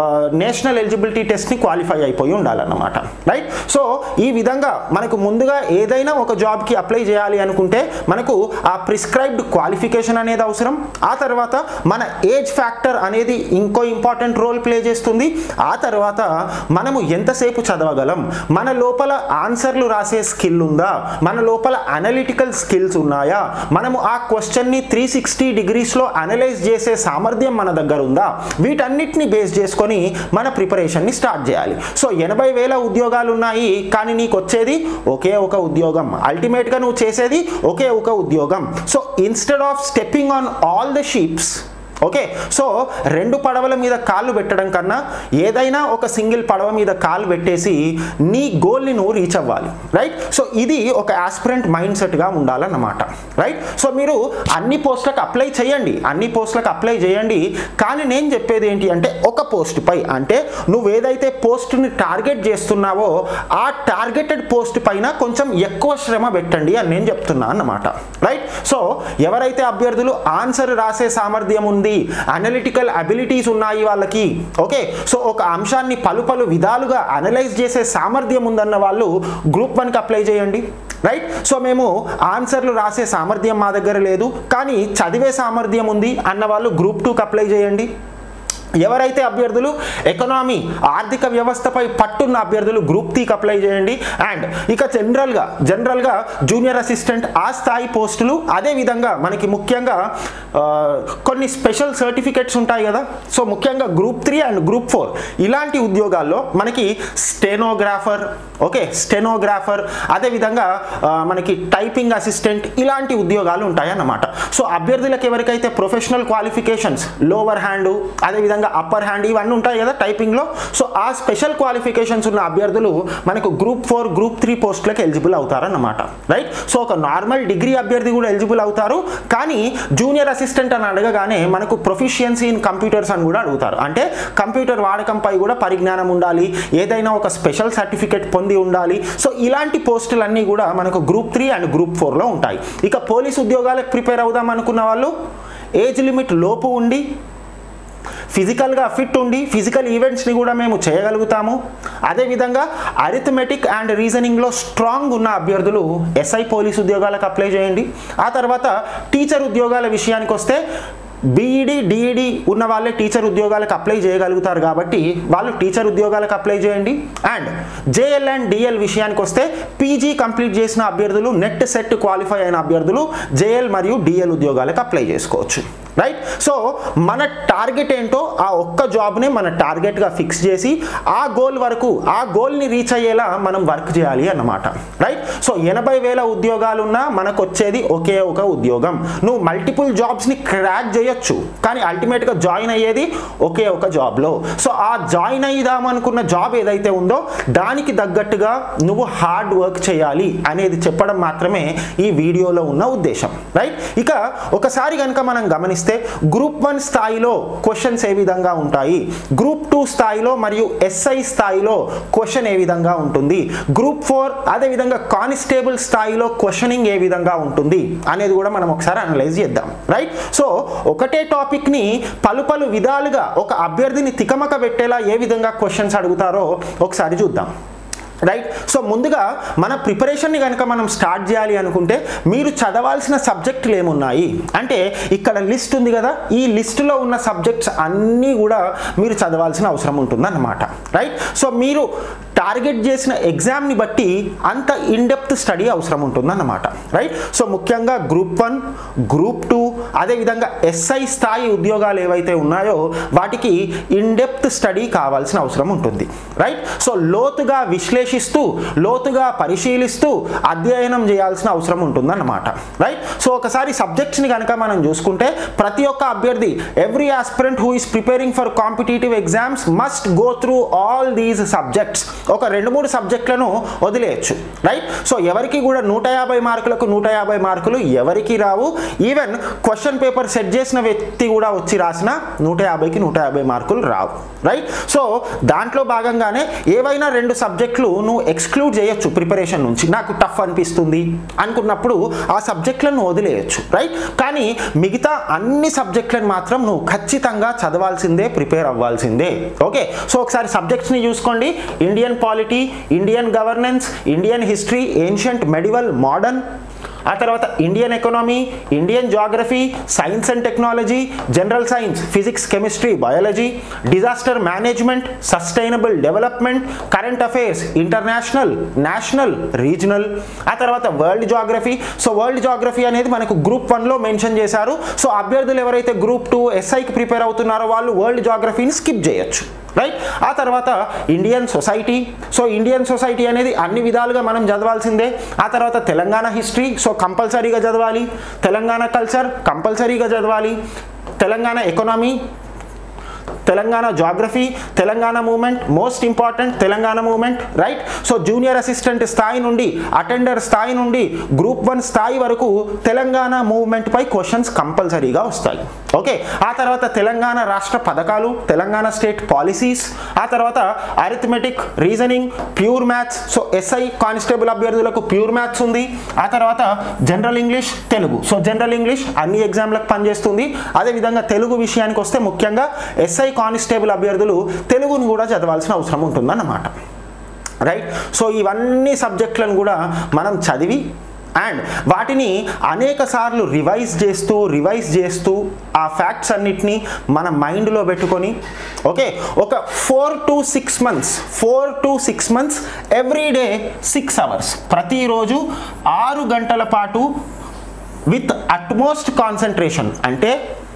[SPEAKER 1] నేషనల్ ఎలిజిబిలిటీ టెస్ట్ని క్వాలిఫై అయిపోయి ఉండాలన్నమాట రైట్ సో ఈ విధంగా మనకు ముందుగా ఏదైనా ఒక జాబ్కి అప్లై చేయాలి అనుకుంటే మనకు ఆ ప్రిస్క్రైబ్డ్ క్వాలిఫికేషన్ అనేది అవసరం ఆ తర్వాత మన ఏజ్ ఫ్యాక్టర్ అనేది ఇంకో ఇంపార్టెంట్ రోల్ ప్లే చేస్తుంది ఆ తర్వాత మనము ఎంతసేపు చదవగలం మన లోపల ఆన్సర్లు రాసే స్కిల్ ఉందా మన లోపల అనలిటికల్ స్కిల్స్ ఉన్నాయా మనము ఆ క్వశ్చన్ని త్రీ సిక్స్టీ డిగ్రీస్లో అనలైజ్ చేసే సామర్థ్యం మన దగ్గర ఉందా వీటన్నిటిని బేస్ చేసుకొని మన ప్రిపరేషన్ని స్టార్ట్ చేయాలి సో ఎనభై వేల ఉద్యోగాలు ఉన్నాయి కానీ నీకు వచ్చేది ఒకే ఒక ఉద్యోగం అల్టిమేట్గా నువ్వు చేసేది ఒకే ఒక ఉద్యోగం so instead of stepping on all the ships okay so రెండు పడవల మీద కాళ్ళు పెట్టడం కన్నా ఏదైనా ఒక సింగిల్ పడవ మీద కాలు పెట్టేసి నీ గోల్ని నువ్వు రీచ్ అవ్వాలి రైట్ సో ఇది ఒక ఆస్పిరెంట్ మైండ్ సెట్గా ఉండాలన్నమాట రైట్ సో మీరు అన్ని పోస్టులకు అప్లై చేయండి అన్ని పోస్టులకు అప్లై చేయండి కానీ నేను చెప్పేది ఏంటి అంటే ఒక పోస్ట్ పై అంటే నువ్వు ఏదైతే పోస్ట్ని టార్గెట్ చేస్తున్నావో ఆ టార్గెటెడ్ పోస్ట్ పైన కొంచెం ఎక్కువ శ్రమ పెట్టండి అని నేను చెప్తున్నా అన్నమాట రైట్ సో ఎవరైతే అభ్యర్థులు ఆన్సర్ రాసే సామర్థ్యం ఉంది అనలిటికల్ అబిలిటీస్ ఉన్నాయి వాళ్ళకి ఓకే సో ఒక అంశాన్ని పలు పలు విధాలుగా అనలైజ్ చేసే సామర్థ్యం ఉందన్న వాళ్ళు గ్రూప్ వన్కి అప్లై చేయండి రైట్ సో మేము ఆన్సర్లు రాసే సామర్థ్యం మా దగ్గర లేదు కానీ చదివే సామర్థ్యం ఉంది అన్న వాళ్ళు గ్రూప్ టూకి అప్లై చేయండి ఎవరైతే అభ్యర్థులు ఎకనామీ ఆర్థిక వ్యవస్థపై పట్టున్న అభ్యర్థులు గ్రూప్ టీకి అప్లై చేయండి అండ్ ఇక జనరల్గా జనరల్గా జూనియర్ అసిస్టెంట్ ఆ స్థాయి పోస్టులు అదేవిధంగా మనకి ముఖ్యంగా ఆ, కొన్ని స్పెషల్ సర్టిఫికెట్స్ ఉంటాయి కదా సో ముఖ్యంగా group three and group four ఇలాంటి ఉద్యోగాల్లో మనకి స్టెనోగ్రాఫర్ ఓకే స్టెనోగ్రాఫర్ అదేవిధంగా ఆ, మనకి టైపింగ్ అసిస్టెంట్ ఇలాంటి ఉద్యోగాలు ఉంటాయన్నమాట సో అభ్యర్థులకు ఎవరికైతే ప్రొఫెషనల్ క్వాలిఫికేషన్స్ లోవర్ హ్యాండ్ అదేవిధంగా అప్పర్ హ్యాండ్ ఇవన్నీ ఉంటాయి కదా టైపింగ్లో సో ఆ స్పెషల్ క్వాలిఫికేషన్స్ ఉన్న అభ్యర్థులు మనకు గ్రూప్ ఫోర్ గ్రూప్ త్రీ పోస్టులకు ఎలిజిబుల్ అవుతారన్నమాట రైట్ సో ఒక నార్మల్ డిగ్రీ అభ్యర్థి కూడా ఎలిజిబుల్ అవుతారు కానీ జూనియర్ అసిస్టెంట్ అని అడగగానే మనకు ప్రొఫిషియన్సీ ఇన్ కంప్యూటర్స్ అని కూడా అడుగుతారు అంటే కంప్యూటర్ వాడకంపై కూడా పరిజ్ఞానం ఉండాలి ఏదైనా ఒక స్పెషల్ సర్టిఫికేట్ పొంది ఉండాలి సో ఇలాంటి పోస్టులన్నీ కూడా మనకు గ్రూప్ త్రీ అండ్ గ్రూప్ ఫోర్లో ఉంటాయి ఇక పోలీస్ ఉద్యోగాలకు ప్రిపేర్ అవుదాం అనుకున్న వాళ్ళు ఏజ్ లిమిట్ లోపు ఉండి ఫిజికల్గా ఫిట్ ఉండి ఫిజికల్ ఈవెంట్స్ని కూడా మేము చేయగలుగుతాము అదేవిధంగా అరిథమెటిక్ అండ్ రీజనింగ్లో స్ట్రాంగ్ ఉన్న అభ్యర్థులు ఎస్ఐ పోలీస్ ఉద్యోగాలకు అప్లై చేయండి ఆ తర్వాత టీచర్ ఉద్యోగాల విషయానికి వస్తే బీఈడి డిఈడి ఉన్న వాళ్ళే టీచర్ ఉద్యోగాలకు అప్లై చేయగలుగుతారు కాబట్టి వాళ్ళు టీచర్ ఉద్యోగాలకు అప్లై చేయండి అండ్ జేఎల్ అండ్ డిఎల్ విషయానికి వస్తే పీజీ కంప్లీట్ చేసిన అభ్యర్థులు నెట్ సెట్ క్వాలిఫై అయిన అభ్యర్థులు జేఎల్ మరియు డిఎల్ ఉద్యోగాలకు అప్లై చేసుకోవచ్చు రైట్ సో మన టార్గెట్ ఏంటో ఆ ఒక్క జాబ్నే మన టార్గెట్గా ఫిక్స్ చేసి ఆ గోల్ వరకు ఆ గోల్ని రీచ్ అయ్యేలా మనం వర్క్ చేయాలి అన్నమాట రైట్ సో ఎనభై వేల ఉద్యోగాలున్నా మనకు వచ్చేది ఒకే ఒక ఉద్యోగం నువ్వు మల్టిపుల్ జాబ్స్ని క్రాక్ చేయొచ్చు కానీ అల్టిమేట్గా జాయిన్ అయ్యేది ఒకే ఒక జాబ్లో సో ఆ జాయిన్ అయ్యిదాం అనుకున్న జాబ్ ఏదైతే ఉందో దానికి తగ్గట్టుగా నువ్వు హార్డ్ వర్క్ చేయాలి అనేది చెప్పడం మాత్రమే ఈ వీడియోలో ఉన్న ఉద్దేశం రైట్ ఇక ఒకసారి కనుక మనం గమనిస్తే గ్రూప్ వన్ స్థాయిలో క్వశ్చన్స్ ఏ విధంగా ఉంటాయి గ్రూప్ టూ స్థాయిలో మరియు ఎస్ఐ స్థాయిలో క్వశ్చన్ ఏ విధంగా ఉంటుంది గ్రూప్ ఫోర్ అదేవిధంగా కానిస్టేబుల్ స్థాయిలో క్వశ్చనింగ్ ఏ విధంగా ఉంటుంది అనేది కూడా మనం ఒకసారి అనలైజ్ చేద్దాం రైట్ సో ఒకటే టాపిక్ని పలు పలు విధాలుగా ఒక అభ్యర్థిని తికమక పెట్టేలా ఏ విధంగా క్వశ్చన్స్ అడుగుతారో ఒకసారి చూద్దాం రైట్ సో ముందుగా మన ప్రిపరేషన్ని కనుక మనం స్టార్ట్ చేయాలి అనుకుంటే మీరు చదవాల్సిన సబ్జెక్టులు ఏమున్నాయి అంటే ఇక్కడ లిస్ట్ ఉంది కదా ఈ లిస్టులో ఉన్న సబ్జెక్ట్స్ అన్నీ కూడా మీరు చదవాల్సిన అవసరం ఉంటుందన్నమాట రైట్ సో మీరు టార్గెట్ చేసిన ఎగ్జామ్ని బట్టి అంత ఇన్డెప్త్ స్టడీ అవసరం ఉంటుందన్నమాట రైట్ సో ముఖ్యంగా గ్రూప్ వన్ గ్రూప్ టూ అదేవిధంగా ఎస్ఐ స్థాయి ఉద్యోగాలు ఏవైతే ఉన్నాయో వాటికి ఇన్డెప్త్ స్టడీ కావాల్సిన అవసరం ఉంటుంది రైట్ సో లోతుగా విశ్లేషిస్తూ లోతుగా పరిశీలిస్తూ అధ్యయనం చేయాల్సిన అవసరం ఉంటుందన్నమాట రైట్ సో ఒకసారి సబ్జెక్ట్స్ని కనుక మనం చూసుకుంటే ప్రతి ఒక్క అభ్యర్థి every aspirant who is preparing for competitive exams must go through all these subjects ఒక రెండు మూడు సబ్జెక్టులను వదిలేయచ్చు రైట్ సో ఎవరికి కూడా నూట యాభై మార్కులకు నూట యాభై మార్కులు ఎవరికి రావు ఈవెన్ క్వశ్చన్ పేపర్ సెట్ చేసిన వ్యక్తి కూడా వచ్చి రాసిన నూట యాభైకి నూట యాభై మార్కులు రావు రైట్ సో దాంట్లో భాగంగానే ఏవైనా రెండు సబ్జెక్టులు నువ్వు ఎక్స్క్లూడ్ చేయొచ్చు ప్రిపరేషన్ నుంచి నాకు టఫ్ అనిపిస్తుంది అనుకున్నప్పుడు ఆ సబ్జెక్టులను వదిలేయచ్చు రైట్ కానీ మిగతా అన్ని సబ్జెక్టులను మాత్రం నువ్వు ఖచ్చితంగా చదవాల్సిందే ప్రిపేర్ అవ్వాల్సిందే ఓకే సో ఒకసారి సబ్జెక్ట్స్ని చూసుకోండి Indian polity Indian governance Indian history ancient medieval modern ఆ తర్వాత Indian economy Indian geography science and technology general science physics chemistry biology disaster management sustainable development current affairs international national regional ఆ తర్వాత world geography so world geography అనేది మనకు group వన్లో mention చేశారు so అభ్యర్థులు ఎవరైతే గ్రూప్ టూ ఎస్ఐకి prepare అవుతున్నారో వాళ్ళు వరల్డ్ జాగ్రఫీని స్కిప్ చేయొచ్చు రైట్ ఆ తర్వాత Indian society so Indian society అనేది అన్ని విధాలుగా మనం చదవాల్సిందే ఆ తర్వాత తెలంగాణ హిస్టరీ సో కంపల్సరీగా చదవాలి తెలంగాణ కల్చర్ కంపల్సరీగా చదవాలి Telangana economy Telangana geography Telangana movement most important Telangana movement right so junior assistant స్థాయి నుండి అటెండర్ స్థాయి నుండి గ్రూప్ వన్ స్థాయి వరకు తెలంగాణ మూవ్మెంట్ పై క్వశ్చన్స్ కంపల్సరీగా వస్తాయి ఓకే ఆ తర్వాత తెలంగాణ రాష్ట్ర పథకాలు తెలంగాణ స్టేట్ పాలసీస్ ఆ తర్వాత arithmetic reasoning pure maths so SI constable అభ్యర్థులకు ప్యూర్ మ్యాథ్స్ ఉంది ఆ తర్వాత general English Telugu so general English అన్ని ఎగ్జామ్లకు పనిచేస్తుంది అదేవిధంగా తెలుగు విషయానికి వస్తే ముఖ్యంగా ఎస్ఐ కానిస్టేబుల్ అభ్యర్థులు తెలుగును కూడా చదవాల్సిన అవసరం ఉంటుందన్నమాట రైట్ సో ఇవన్నీ సబ్జెక్టులను కూడా మనం చదివి అండ్ వాటిని అనేక సార్లు రివైజ్ చేస్తూ రివైజ్ చేస్తూ ఆ ఫ్యాక్ట్స్ అన్నిటినీ మన మైండ్లో పెట్టుకొని ఓకే ఒక four to six months four to six months every day six hours ప్రతిరోజు ఆరు గంటల పాటు విత్ అట్మోస్ట్ కాన్సన్ట్రేషన్ అంటే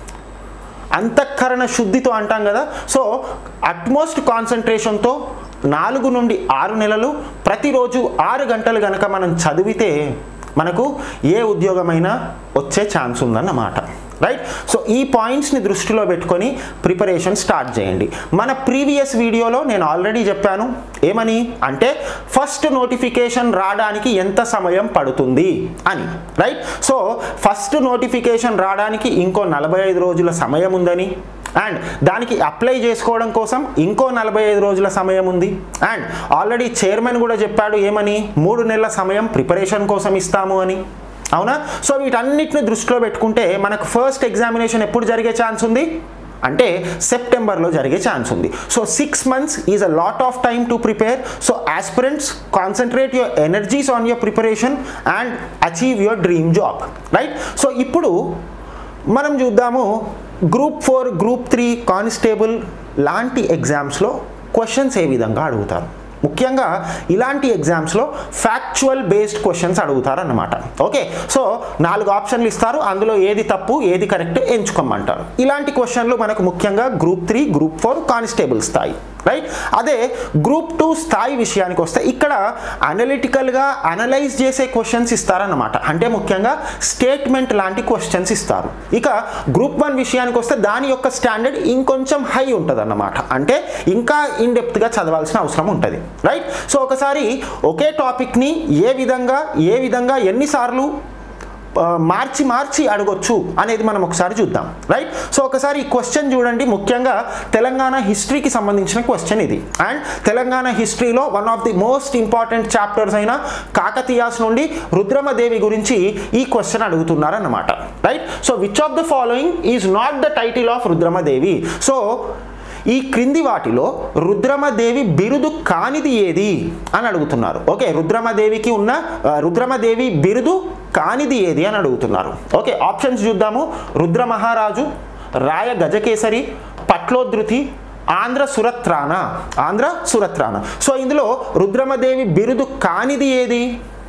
[SPEAKER 1] అంతఃకరణ శుద్ధితో అంటాం కదా సో అట్మోస్ట్ కాన్సన్ట్రేషన్తో నాలుగు నుండి ఆరు నెలలు ప్రతిరోజు ఆరు గంటలు కనుక మనం చదివితే మనకు ఏ ఉద్యోగమైనా వచ్చే ఛాన్స్ ఉందన్నమాట రైట్ సో ఈ పాయింట్స్ని దృష్టిలో పెట్టుకొని ప్రిపరేషన్ స్టార్ట్ చేయండి మన ప్రీవియస్ వీడియోలో నేను ఆల్రెడీ చెప్పాను ఏమని అంటే ఫస్ట్ నోటిఫికేషన్ రావడానికి ఎంత సమయం పడుతుంది అని రైట్ సో ఫస్ట్ నోటిఫికేషన్ రావడానికి ఇంకో నలభై ఐదు రోజుల సమయం ఉందని అండ్ దానికి అప్లై చేసుకోవడం కోసం ఇంకో నలభై ఐదు రోజుల సమయం ఉంది అండ్ ఆల్రెడీ చైర్మన్ కూడా చెప్పాడు ఏమని మూడు నెలల సమయం ప్రిపరేషన్ కోసం ఇస్తాము అని అవునా సో వీటన్నిటిని దృష్టిలో పెట్టుకుంటే మనకు ఫస్ట్ ఎగ్జామినేషన్ ఎప్పుడు జరిగే ఛాన్స్ ఉంది అంటే సెప్టెంబర్లో జరిగే ఛాన్స్ ఉంది so six months is a lot of time to prepare so aspirants concentrate your energies on your preparation and achieve your dream job right so ఇప్పుడు మనం చూద్దాము group four group three constable లాంటి ఎగ్జామ్స్లో questions ఏ విధంగా అడుగుతారు ముఖ్యంగా ఇలాంటి ఎగ్జామ్స్లో ఫ్యాక్చువల్ బేస్డ్ క్వశ్చన్స్ అడుగుతారన్నమాట ఓకే సో నాలుగు ఆప్షన్లు ఇస్తారు అందులో ఏది తప్పు ఏది కరెక్ట్ ఎంచుకోమంటారు ఇలాంటి క్వశ్చన్లు మనకు ముఖ్యంగా group three group four constable స్థాయి రైట్ అదే గ్రూప్ టూ స్థాయి విషయానికి వస్తే ఇక్కడ అనలిటికల్గా అనలైజ్ చేసే క్వశ్చన్స్ ఇస్తారన్నమాట అంటే ముఖ్యంగా స్టేట్మెంట్ లాంటి క్వశ్చన్స్ ఇస్తారు ఇక గ్రూప్ వన్ విషయానికి వస్తే దాని యొక్క స్టాండర్డ్ ఇంకొంచెం హై ఉంటుంది అన్నమాట అంటే ఇంకా ఇన్ డెప్త్గా చదవాల్సిన అవసరం ఉంటుంది రైట్ సో ఒకసారి ఒకే టాపిక్ని ఏ విధంగా ఏ విధంగా ఎన్నిసార్లు ఆ, మార్చి మార్చి అడగొచ్చు అనేది మనం ఒకసారి చూద్దాం రైట్ సో ఒకసారి ఈ క్వశ్చన్ చూడండి ముఖ్యంగా తెలంగాణ హిస్టరీకి సంబంధించిన క్వశ్చన్ ఇది అండ్ తెలంగాణ హిస్టరీలో one of the most important chapters అయిన కాకతీయాస్ నుండి రుద్రమదేవి గురించి ఈ క్వశ్చన్ అడుగుతున్నారన్నమాట right so which of the following is not the title of Rudramadevi so ఈ క్రింది వాటిలో రుద్రమదేవి బిరుదు కానిది ఏది అని అడుగుతున్నారు ఓకే రుద్రమదేవికి ఉన్న ఆ, రుద్రమదేవి బిరుదు కానిది ఏది అని అడుగుతున్నారు ఓకే ఆప్షన్స్ చూద్దాము రుద్ర మహారాజు రాయ గజకేసరి పట్లోధృతి ఆంధ్ర సురత్రాన ఆంధ్ర సురత్రాన సో ఇందులో రుద్రమదేవి బిరుదు కానిది ఏది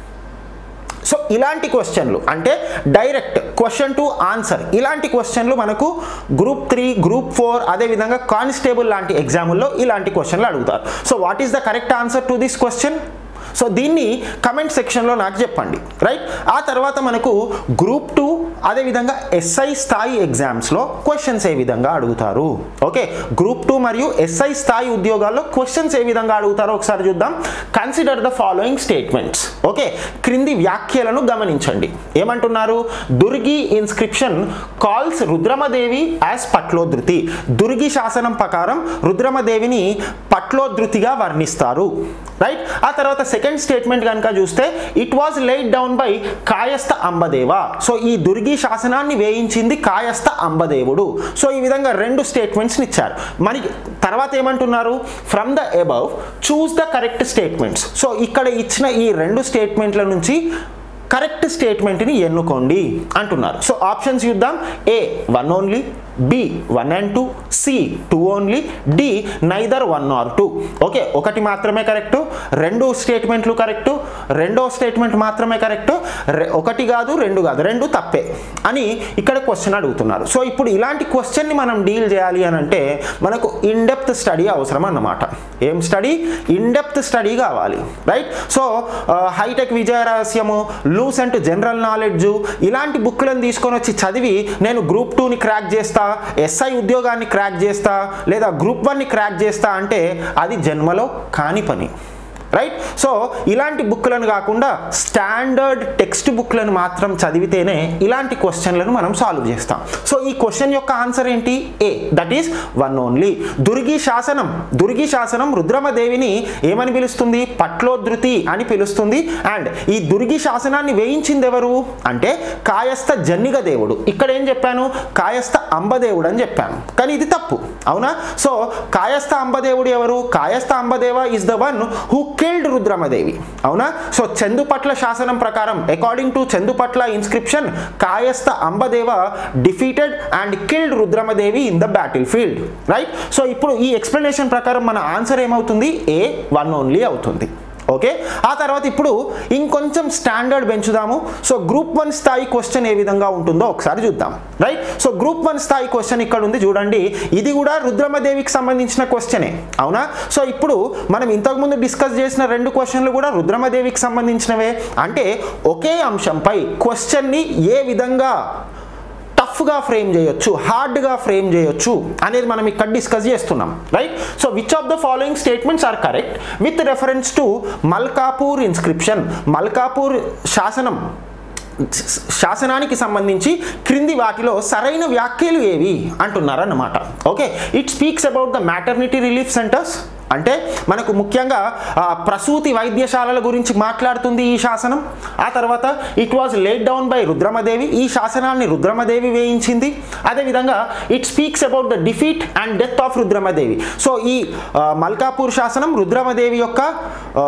[SPEAKER 1] సో ఇలాంటి క్వశ్చన్లు అంటే డైరెక్ట్ క్వశ్చన్ టు ఆన్సర్ ఇలాంటి క్వశ్చన్లు మనకు గ్రూప్ త్రీ గ్రూప్ ఫోర్ అదేవిధంగా కానిస్టేబుల్ లాంటి ఎగ్జాముల్లో ఇలాంటి క్వశ్చన్లు అడుగుతారు so what is the correct answer to this question so దీన్ని కమెంట్ సెక్షన్లో నాకు చెప్పండి రైట్ ఆ తర్వాత మనకు గ్రూప్ టూ అదేవిధంగా ఎస్ఐ స్థాయి ఎగ్జామ్స్లో క్వశ్చన్స్ ఏ విధంగా అడుగుతారు ఓకే గ్రూప్ టూ మరియు ఎస్ఐ స్థాయి ఉద్యోగాల్లో క్వశ్చన్స్ ఏ విధంగా అడుగుతారో ఒకసారి చూద్దాం consider the following statements okay క్రింది వ్యాఖ్యలను గమనించండి ఏమంటున్నారు Durgi inscription calls Rudramadevi as Pattodhriti Durgi శాసనం ప్రకారం రుద్రమదేవిని పట్లోధృతిగా వర్ణిస్తారు రైట్ ఆ తర్వాత సెకండ్ స్టేట్మెంట్ కనుక చూస్తే it was laid down by Kayastha Ambadeva so ఈ దుర్గి శాసనాన్ని వేయించింది కాయస్థ అంబదేవుడు సో ఈ విధంగా రెండు స్టేట్మెంట్స్ని ఇచ్చారు మరి తర్వాత ఏమంటున్నారు from the above choose the correct statements so ఇక్కడ ఇచ్చిన ఈ రెండు స్టేట్మెంట్ల నుంచి కరెక్ట్ స్టేట్మెంట్ని ఎన్నుకోండి అంటున్నారు సో ఆప్షన్స్ చూద్దాం A one only B one and two C two only D neither one or two okay ఒకటి మాత్రమే కరెక్ట్ రెండు స్టేట్మెంట్లు కరెక్ట్ రెండో స్టేట్మెంట్ మాత్రమే కరెక్ట్ ఒకటి కాదు రెండు కాదు రెండు తప్పే అని ఇక్కడ క్వశ్చన్ అడుగుతున్నారు సో ఇప్పుడు ఇలాంటి క్వశ్చన్ని మనం డీల్ చేయాలి అని అంటే మనకు ఇన్ డెప్త్ స్టడీ అవసరం అన్నమాట ఏం స్టడీ ఇన్ డెప్త్ స్టడీ కావాలి రైట్ సో హైటెక్ విజయ రహస్యము లూస్ అండ్ జనరల్ నాలెడ్జ్ ఇలాంటి బుక్లను తీసుకొని వచ్చి చదివి నేను గ్రూప్ టూని క్రాక్ చేస్తా ఎస్ఐ ఉద్యోగాన్ని క్రాక్ చేస్తా లేదా గ్రూప్ వన్ని క్రాక్ చేస్తా అంటే అది జన్మలో కాని పని రైట్ సో ఇలాంటి బుక్లను కాకుండా స్టాండర్డ్ టెక్స్ట్ బుక్లను మాత్రం చదివితేనే ఇలాంటి క్వశ్చన్లను మనం సాల్వ్ చేస్తాం సో ఈ క్వశ్చన్ యొక్క ఆన్సర్ ఏంటి A that is one only Durgi శాసనం దుర్గి శాసనం రుద్రమదేవిని ఏమని పిలుస్తుంది పట్లోధృతి అని పిలుస్తుంది అండ్ ఈ దుర్గి శాసనాన్ని వేయించింది ఎవరు అంటే కాయస్థ జన్నిగ దేవుడు ఇక్కడ ఏం చెప్పాను కాయస్థ అంబదేవుడు అని చెప్పాను కానీ ఇది తప్పు అవునా సో కాయస్థ అంబదేవుడు ఎవరు Kayastha Ambadeva is the one who killed Rudramadevi అవునా సో చందుపట్ల శాసనం ప్రకారం according to Chandupatla inscription Kayastha Ambadeva defeated and killed Rudramadevi in the battle field right so ఇప్పుడు ఈ ఎక్స్ప్లెనేషన్ ప్రకారం మన ఆన్సర్ ఏమవుతుంది ఏ వన్ ఓన్లీ అవుతుంది ఓకే ఆ తర్వాత ఇప్పుడు ఇంకొంచెం స్టాండర్డ్ పెంచుదాము సో గ్రూప్ వన్ స్థాయి క్వశ్చన్ ఏ విధంగా ఉంటుందో ఒకసారి చూద్దాం రైట్ సో గ్రూప్ వన్ స్థాయి క్వశ్చన్ ఇక్కడ ఉంది చూడండి ఇది కూడా రుద్రమదేవికి సంబంధించిన క్వశ్చనే అవునా సో ఇప్పుడు మనం ఇంతకుముందు డిస్కస్ చేసిన రెండు క్వశ్చన్లు కూడా రుద్రమదేవికి సంబంధించినవే అంటే ఒకే అంశంపై క్వశ్చన్ని ఏ విధంగా టఫ్గా ఫ్రేమ్ చేయొచ్చు హార్డ్గా ఫ్రేమ్ చేయొచ్చు అనేది మనం ఇక్కడ డిస్కస్ చేస్తున్నాం right so which of the following statements are correct with reference to Malkapur inscription Malkapur శాసనం శాసనానికి సంబంధించి క్రింది వాటిలో సరైన వ్యాఖ్యలు ఏవి అంటున్నారన్నమాట okay it speaks about the maternity relief centres అంటే మనకు ముఖ్యంగా ఆ, ప్రసూతి వైద్యశాలల గురించి మాట్లాడుతుంది ఈ శాసనం ఆ తర్వాత it was laid down by Rudramadevi ఈ శాసనాన్ని రుద్రమదేవి వేయించింది అదేవిధంగా it speaks about the defeat and death of Rudramadevi so ఈ ఆ, మల్కాపూర్ శాసనం రుద్రమదేవి యొక్క ఆ,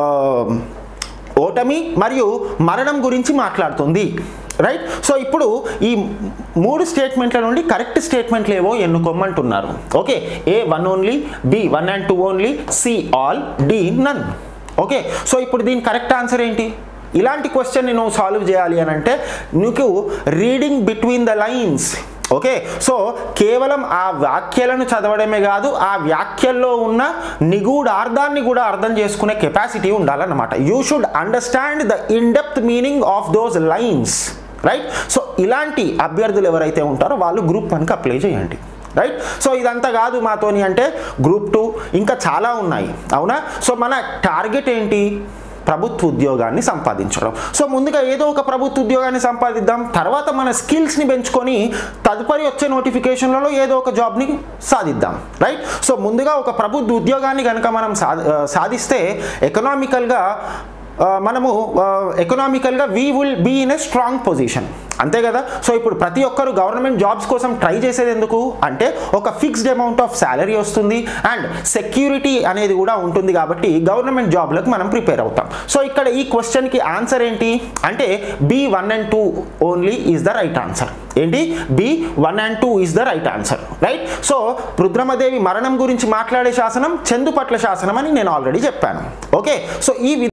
[SPEAKER 1] ఓటమి మరియు మరణం గురించి మాట్లాడుతుంది రైట్ సో ఇప్పుడు ఈ మూడు స్టేట్మెంట్ల నుండి కరెక్ట్ స్టేట్మెంట్లు ఏవో ఎన్నుకోమంటున్నారు okay A one only B one and two only C all D none okay so ఇప్పుడు దీని కరెక్ట్ ఆన్సర్ ఏంటి ఇలాంటి క్వశ్చన్ని నువ్వు సాల్వ్ చేయాలి అని అంటే నీకు reading between the lines okay so కేవలం ఆ వ్యాఖ్యలను చదవడమే కాదు ఆ వ్యాఖ్యల్లో ఉన్న నిగూఢార్థాన్ని కూడా అర్థం చేసుకునే కెపాసిటీ ఉండాలన్నమాట you should understand the in depth meaning of those lines right so ఇలాంటి అభ్యర్థులు ఎవరైతే ఉంటారో వాళ్ళు గ్రూప్ వన్కి అప్లై చేయండి రైట్ సో ఇదంతా కాదు మాతోని అంటే గ్రూప్ టూ ఇంకా చాలా ఉన్నాయి అవునా సో మన టార్గెట్ ఏంటి ప్రభుత్వ ఉద్యోగాన్ని సంపాదించడం సో ముందుగా ఏదో ఒక ప్రభుత్వ ఉద్యోగాన్ని సంపాదిద్దాం తర్వాత మన స్కిల్స్ని పెంచుకొని తదుపరి వచ్చే నోటిఫికేషన్లలో ఏదో ఒక జాబ్ని సాధిద్దాం రైట్ సో ముందుగా ఒక ప్రభుత్వ ఉద్యోగాన్ని కనుక మనం సాధ సాధిస్తే ఎకనామికల్గా ఆ, మనము ఎకనామికల్గా we will be in a strong position అంతే కదా సో ఇప్పుడు ప్రతి ఒక్కరు గవర్నమెంట్ జాబ్స్ కోసం ట్రై చేసేది ఎందుకు అంటే ఒక ఫిక్స్డ్ అమౌంట్ ఆఫ్ శాలరీ వస్తుంది అండ్ సెక్యూరిటీ అనేది కూడా ఉంటుంది కాబట్టి గవర్నమెంట్ జాబ్లకు మనం ప్రిపేర్ అవుతాం సో ఇక్కడ ఈ క్వశ్చన్కి ఆన్సర్ ఏంటి అంటే B one and two only is the right answer ఏంటి B one and two is the right answer right so Rudramadevi మరణం గురించి మాట్లాడే శాసనం చందుపట్ల శాసనం అని నేను ఆల్రెడీ చెప్పాను ఓకే సో ఈ వి-